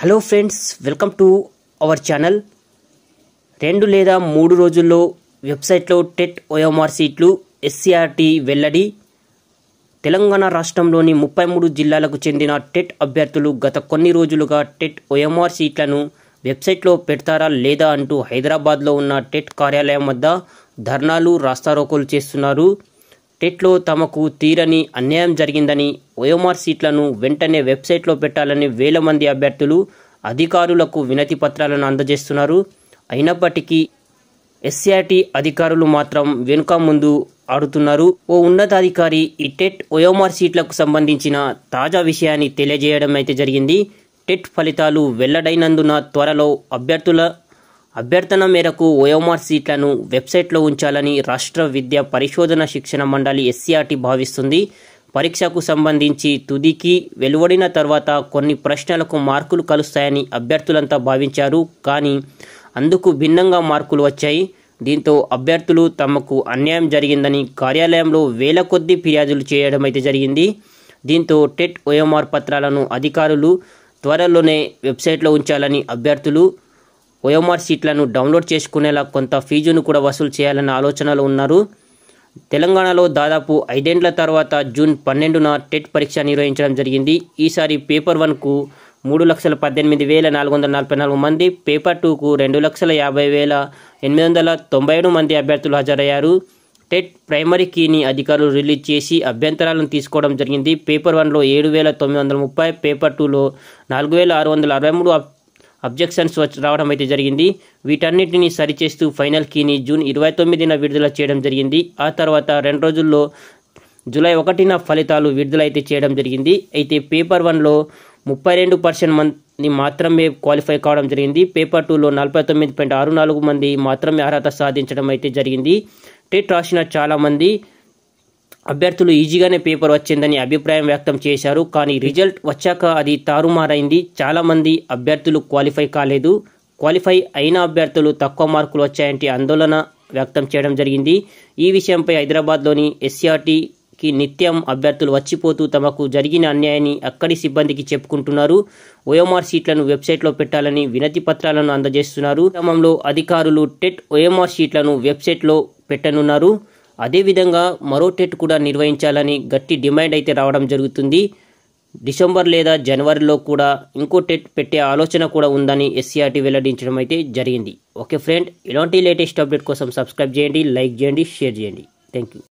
hello friends welcome to our channel రెండు లేదా మూడు రోజుల్లో వెబ్సైట్లో టెట్ ఓఎంఆర్ సీట్లు ఎస్సీఆర్టీ వెల్లడి తెలంగాణ రాష్ట్రంలోని ముప్పై మూడు జిల్లాలకు చెందిన టెట్ అభ్యర్థులు గత కొన్ని రోజులుగా టెట్ ఓఎంఆర్ సీట్లను వెబ్సైట్లో పెడతారా లేదా అంటూ హైదరాబాద్లో ఉన్న టెట్ కార్యాలయం వద్ద ధర్నాలు రాస్తారోకోలు చేస్తున్నారు టెట్లో తమకు తీరని అన్యాయం జరిగిందని ఓఎంఆర్ సీట్లను వెంటనే వెబ్సైట్లో పెట్టాలని వేల మంది అభ్యర్థులు అధికారులకు వినతి పత్రాలను అందజేస్తున్నారు అయినప్పటికీ ఎస్సీఆర్టీ అధికారులు మాత్రం వెనుక ముందు ఆడుతున్నారు ఓ ఉన్నతాధికారి ఈ టెట్ ఓఎంఆర్ సీట్లకు సంబంధించిన తాజా విషయాన్ని తెలియజేయడం అయితే జరిగింది టెట్ ఫలితాలు వెల్లడైనందున త్వరలో అభ్యర్థుల అభ్యర్థన మేరకు ఓఎంఆర్ సీట్లను వెబ్సైట్లో ఉంచాలని రాష్ట్ర విద్యా పరిశోధన శిక్షణ మండలి ఎస్సీఆర్టీ భావిస్తుంది పరీక్షకు సంబంధించి తుదికి వెలువడిన తర్వాత కొన్ని ప్రశ్నలకు మార్కులు కలుస్తాయని అభ్యర్థులంతా భావించారు కానీ అందుకు భిన్నంగా మార్కులు వచ్చాయి దీంతో అభ్యర్థులు తమకు అన్యాయం జరిగిందని కార్యాలయంలో వేల కొద్దీ ఫిర్యాదులు చేయడం అయితే జరిగింది దీంతో టెట్ ఓఎంఆర్ పత్రాలను అధికారులు త్వరలోనే వెబ్సైట్లో ఉంచాలని అభ్యర్థులు ఓఎంఆర్ సీట్లను డౌన్లోడ్ చేసుకునేలా కొంత ఫీజును కూడా వసూలు చేయాలన్న ఆలోచనలో ఉన్నారు తెలంగాణలో దాదాపు ఐదేండ్ల తర్వాత జూన్ పన్నెండున టెట్ పరీక్ష నిర్వహించడం జరిగింది ఈసారి పేపర్ వన్కు మూడు లక్షల పద్దెనిమిది వేల నాలుగు వందల నలభై నాలుగు మంది పేపర్ టూకు రెండు లక్షల యాభై వేల ఎనిమిది వందల తొంభై ఏడు మంది అభ్యర్థులు హాజరయ్యారు టెట్ ప్రైమరీ కీని అధికారులు రిలీజ్ చేసి అభ్యంతరాలను తీసుకోవడం జరిగింది పేపర్ వన్లో ఏడు వేల తొమ్మిది వందల ముప్పై పేపర్ టూలో నాలుగు వేల ఆరు వందల అరవై మూడు అబ్జెక్షన్స్ వచ్చి రావడం అయితే జరిగింది వీటన్నిటిని సరిచేస్తూ ఫైనల్ కీని జూన్ ఇరవై తొమ్మిదిన విడుదల చేయడం జరిగింది ఆ తర్వాత రెండు రోజుల్లో జూలై ఒకటిన ఫలితాలు విడుదలైతే చేయడం జరిగింది అయితే పేపర్ వన్లో ముప్పై రెండు పర్సెంట్ మంది మాత్రమే క్వాలిఫై కావడం జరిగింది పేపర్ టూలో నలభై తొమ్మిది పాయింట్ ఆరు నాలుగు మంది మాత్రమే అర్హత సాధించడం అయితే జరిగింది టెట్ రాసిన చాలామంది అభ్యర్థులు ఈజీగానే పేపర్ వచ్చిందని అభిప్రాయం వ్యక్తం చేశారు కానీ రిజల్ట్ వచ్చాక అది తారుమారైంది చాలామంది అభ్యర్థులు క్వాలిఫై కాలేదు క్వాలిఫై అయిన అభ్యర్థులు తక్కువ మార్కులు వచ్చాయంటే ఆందోళన వ్యక్తం చేయడం జరిగింది ఈ విషయంపై హైదరాబాద్లోని ఎస్సీఆర్టీకి నిత్యం అభ్యర్థులు వచ్చిపోతూ తమకు జరిగిన అన్యాయాన్ని అక్కడి సిబ్బందికి చెప్పుకుంటున్నారు ఓఎంఆర్ సీట్లను వెబ్సైట్లో పెట్టాలని వినతి పత్రాలను అందజేస్తున్నారు క్రమంలో అధికారులు టెట్ ఓఎంఆర్ సీట్లను వెబ్సైట్లో పెట్టనున్నారు అదేవిధంగా మరో టెట్ కూడా నిర్వహించాలని గట్టి డిమాండ్ అయితే రావడం జరుగుతుంది డిసెంబర్ లేదా జనవరిలో కూడా ఇంకో టెట్ పెట్టే ఆలోచన కూడా ఉందని ఎస్సీఆర్టీ వెల్లడించడం అయితే జరిగింది ఓకే ఫ్రెండ్ ఇలాంటి లేటెస్ట్ అప్డేట్ కోసం సబ్స్క్రైబ్ చేయండి లైక్ చేయండి షేర్ చేయండి థ్యాంక్ యూ